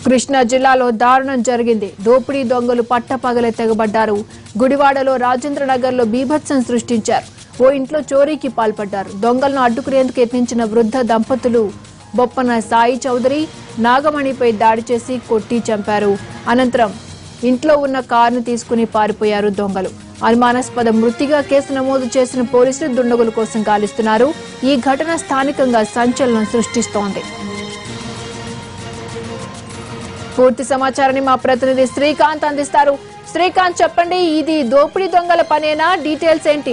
కృష్ణా జిల్లాలో దారుణం జరిగింది దోపిడీ దొంగలు పట్టపగలే తెగబడ్డారు గుడివాడలో రాజేంద్ర నగర్లో బీభత్సం సృష్టించారు ఓ ఇంట్లో చోరీకి పాల్పడ్డారు దొంగలను అడ్డుకునేందుకు యత్నించిన వృద్ధ దంపతులు బొప్పన సాయి చౌదరి నాగమణిపై దాడి చేసి కొట్టి చంపారు అనంతరం ఇంట్లో ఉన్న కారును తీసుకుని పారిపోయారు దొంగలు అనుమానాస్పద మృతిగా కేసు నమోదు చేసిన పోలీసులు దుండగుల కోసం గాలిస్తున్నారు ఈ ఘటన స్థానికంగా సంచలనం సృష్టిస్తోంది పూర్తి సమాచారాన్ని మా ప్రతినిధి శ్రీకాంత్ అందిస్తారు శ్రీకాంత్ చెప్పండి ఇది దోపిడీ దొంగల పనేనా డీటెయిల్స్ ఏంటి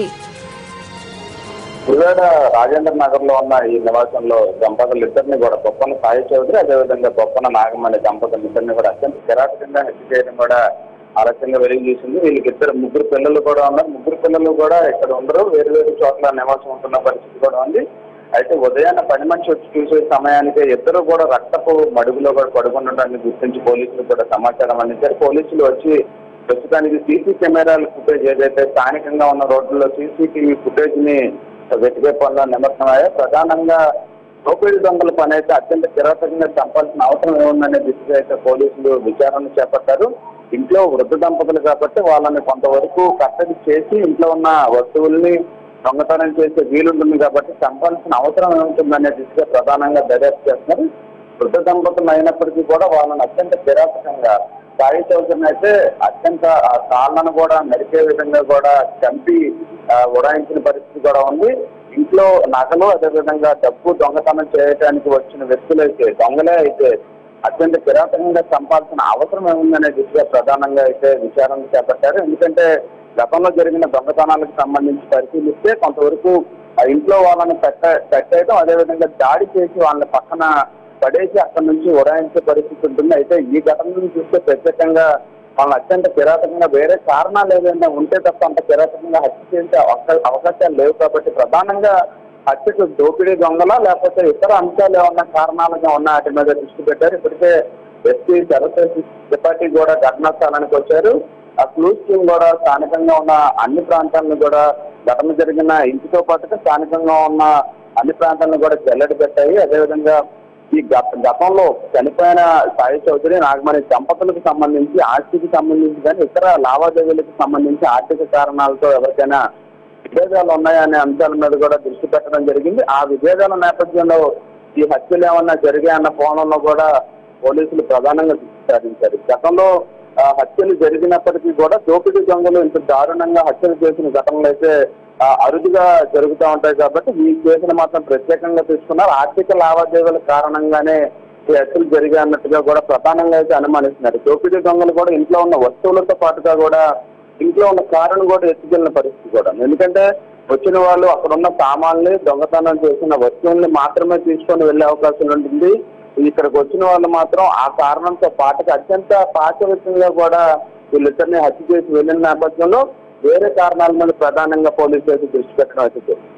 గుడివాడ రాజేంద్ర నగర్ లో ఉన్న ఈ నివాసంలో దంపతులు ఇద్దరిని కూడా బొప్పన సాయి చౌదరి అదేవిధంగా బొప్పన నాగమణి దంపతులు ఇద్దరిని కూడా అత్యంత కిరాటకంగా హత్య చేయడం కూడా ఆలస్యంగా వెలుగు చూసింది వీళ్ళకి ఇద్దరు ముగ్గురు పిల్లలు కూడా ఉన్నారు ముగ్గురు పిల్లలు కూడా ఇక్కడ ఉండరు వేరు వేరు చోట్ల నివాసం ఉంటున్న పరిస్థితి కూడా ఉంది అయితే ఉదయాన్న పని మనిషి వచ్చి చూసే సమయానికి ఇద్దరు కూడా రక్తపు మడుగులో కూడా పడుకుండటాన్ని గుర్తించి పోలీసులు కూడా సమాచారం అందించారు పోలీసులు వచ్చి ప్రస్తుతానికి సీసీ కెమెరాల ఫుటేజ్ ఏదైతే స్థానికంగా ఉన్న రోడ్లలో సీసీటీవీ ఫుటేజ్ ని వెతికే పనుల్లో నిమగ్నమయ్యాయి ప్రధానంగా దోపిడీ దొంగల పని అయితే అత్యంత కిరాతకంగా చంపాల్సిన అవసరం ఏముందనే దిశగా అయితే పోలీసులు విచారణ చేపట్టారు ఇంట్లో వృద్ధ దంపతులు కాబట్టి వాళ్ళని కొంతవరకు కట్టడి చేసి ఇంట్లో ఉన్న వస్తువుల్ని దొంగతనం చేసే వీలుంటుంది కాబట్టి చంపాల్సిన అవసరం ఏముంటుందనే దిశగా ప్రధానంగా దర్యాప్తు చేస్తున్నారు వృద్ధ దంపతులు అయినప్పటికీ కూడా వాళ్ళని అత్యంత కిరాతకంగా సాయి చౌదరిని అయితే అత్యంత ఆ కాళ్ళను కూడా నరికే విధంగా కూడా చంపి ఆ, ఉడాయించిన పరిస్థితి కూడా ఉంది ఇంట్లో నగలు అదేవిధంగా డబ్బు దొంగతనం చేయడానికి వచ్చిన వ్యక్తులైతే దొంగలే అయితే అత్యంత కిరాతకంగా చంపాల్సిన అవసరం ఏముందనే దిశగా ప్రధానంగా అయితే విచారణ చేపట్టారు ఎందుకంటే గతంలో జరిగిన దొంగతనాలకు సంబంధించి పరిశీలిస్తే కొంతవరకు ఆ ఇంట్లో వాళ్ళని పెట్ట పెట్టేయడం అదేవిధంగా దాడి చేసి వాళ్ళని పక్కన పడేసి అక్కడి నుంచి ఉడాయించే పరిస్థితి ఉంటుంది అయితే ఈ ఘటనను చూస్తే ప్రత్యేకంగా వాళ్ళని అత్యంత కిరాతకంగా వేరే కారణాలు ఏదైనా ఉంటే తప్ప అంత కిరాతకంగా హత్య చేసే అవకా- అవకాశాలు లేవు కాబట్టి ప్రధానంగా హత్యకు దోపిడీ దొంగల లేకపోతే ఇతర అంశాలు ఏమన్నా కారణాలుగా ఉన్న వాటి మీద దృష్టి పెట్టారు ఇప్పటికే ఎస్పీ సరస్వతి త్రిపాఠి కూడా ఘటనా స్థలానికి వచ్చారు ఆ క్లూస్ టీమ్ కూడా స్థానికంగా ఉన్న అన్ని ప్రాంతాలను కూడా ఘటన జరిగిన ఇంటితో పాటుగా స్థానికంగా ఉన్న అన్ని ప్రాంతాలను కూడా జల్లెడ పెట్టాయి అదేవిధంగా ఈ గత గతంలో చనిపోయిన సాయి చౌదరి నాగమణి దంపతులకు సంబంధించి ఆస్తికి సంబంధించి కానీ ఇతర లావాదేవీలకు సంబంధించి ఆర్థిక కారణాలతో ఎవరికైనా విభేదాలు ఉన్నాయనే అంశాల మీద కూడా దృష్టి పెట్టడం జరిగింది ఆ విభేదాల నేపథ్యంలో ఈ హత్యలు ఏమన్నా జరిగాయన్న కోణంలో కూడా పోలీసులు ప్రధానంగా దృష్టి సారించారు గతంలో ఆ, హత్యలు జరిగినప్పటికీ కూడా దోపిడీ దొంగలు ఇంత దారుణంగా హత్యలు చేసిన ఘటనలు అయితే ఆ, అరుదుగా జరుగుతూ ఉంటాయి కాబట్టి ఈ కేసును మాత్రం ప్రత్యేకంగా తీసుకున్నారు ఆర్థిక లావాదేవీల కారణంగానే ఈ హత్యలు జరిగాయి అన్నట్టుగా కూడా ప్రధానంగా అయితే అనుమానిస్తున్నారు దోపిడీ దొంగలు కూడా ఇంట్లో ఉన్న వస్తువులతో పాటుగా కూడా ఇంట్లో ఉన్న కారును కూడా ఎత్తుకెళ్ళిన పరిస్థితి కూడా ఉంది. ఎందుకంటే వచ్చిన వాళ్ళు అక్కడ ఉన్న సామాన్లు దొంగతనం చేసిన వస్తువుల్ని మాత్రమే తీసుకొని వెళ్ళే అవకాశం ఉంటుంది ఇక్కడికి వచ్చిన వాళ్ళు మాత్రం ఆ కారణంతో పాటుగా అత్యంత పాశవికంగా కూడా వీళ్ళిద్దరిని హత్య చేసి వెళ్ళిన నేపథ్యంలో వేరే కారణాల మీద ప్రధానంగా పోలీసులు అయితే దృష్టి పెట్టడం అయితే జరిగింది.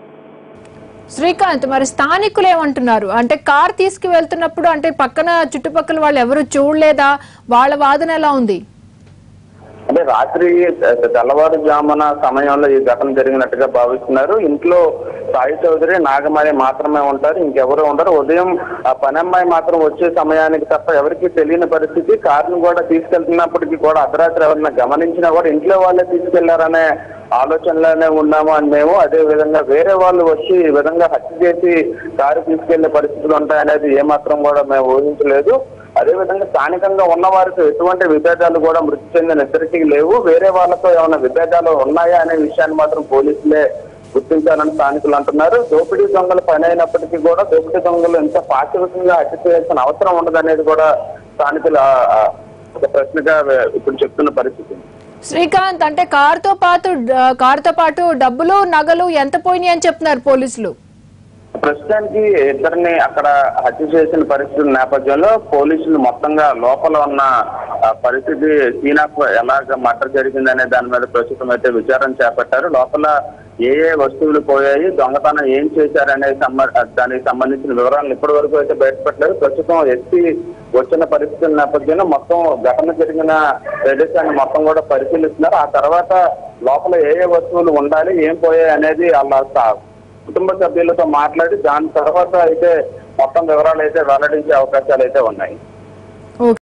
శ్రీకాంత్ మరి స్థానికులు ఏమంటున్నారు అంటే కార్ తీసుకువెళ్తున్నప్పుడు అంటే పక్కన చుట్టుపక్కల వాళ్ళు ఎవరు చూడలేదా వాళ్ళ వాదన ఎలా ఉంది అంటే రాత్రి తె- తెల్లవారుజామున సమయంలో ఈ ఘటన జరిగినట్టుగా భావిస్తున్నారు ఇంట్లో సాయి చౌదరి నాగమణి మాత్రమే ఉంటారు ఇంకెవరు ఉండరు ఉదయం ఆ పని అమ్మాయి మాత్రం వచ్చే సమయానికి తప్ప ఎవరికి తెలియని పరిస్థితి కారును కూడా తీసుకెళ్తున్నప్పటికీ కూడా అర్ధరాత్రి ఎవరైనా గమనించినా కూడా ఇంట్లో వాళ్ళే తీసుకెళ్లారనే ఆలోచనలోనే ఉన్నాము అని మేము అదే విధంగా వేరే వాళ్ళు వచ్చి ఈ విధంగా హత్య చేసి కారు తీసుకెళ్లే పరిస్థితులు ఉంటాయనేది ఏమాత్రం కూడా మేము ఊహించలేదు అదేవిధంగా స్థానికంగా ఉన్న వారితో ఎటువంటి విభేదాలు కూడా మృతి చెందిన ఇద్దరికి లేవు వేరే వాళ్ళతో ఏమైనా విభేదాలు ఉన్నాయా అనే విషయాన్ని మాత్రం పోలీసులే గుర్తించాలని స్థానికులు అంటున్నారు దోపిడీ దొంగల పని అయినప్పటికీ కూడా దోపిడీ దొంగలు ఎంత పాశవికంగా హత్య చేయాల్సిన అవసరం ఉండదనేది కూడా స్థానికులు ఆ, ఆ, ఒక ప్రశ్నగా ఇప్పుడు చెప్తున్న పరిస్థితి శ్రీకాంత్ అంటే కారుతో పాటు కారుతో పాటు డబ్బులు నగలు ఎంత పోయినాయి అని చెప్తున్నారు పోలీసులు ప్రస్తుతానికి ఇద్దరిని అక్కడ హత్య చేసిన పరిస్థితుల నేపథ్యంలో పోలీసులు మొత్తంగా లోపల ఉన్న ఆ, పరిస్థితి సీనాకు ఎలాగ మర్డర్ జరిగిందనే దాని మీద ప్రస్తుతం అయితే విచారణ చేపట్టారు లోపల ఏ ఏ వస్తువులు పోయాయి దొంగతనం ఏం చేశారనే సంబ- దానికి సంబంధించిన వివరాలను ఇప్పటి వరకు అయితే బయటపెట్టలేదు ప్రస్తుతం ఎస్పీ వచ్చిన పరిస్థితుల నేపథ్యంలో మొత్తం ఘటన జరిగిన ప్రదేశాన్ని మొత్తం కూడా పరిశీలిస్తున్నారు ఆ తర్వాత లోపల ఏ ఏ వస్తువులు ఉండాలి ఏం పోయాయి అనేది వాళ్ళ స- కుటుంబ సభ్యులతో మాట్లాడి దాని తర్వాత అయితే మొత్తం వివరాలు అయితే వెల్లడించే అవకాశాలు అయితే ఉన్నాయి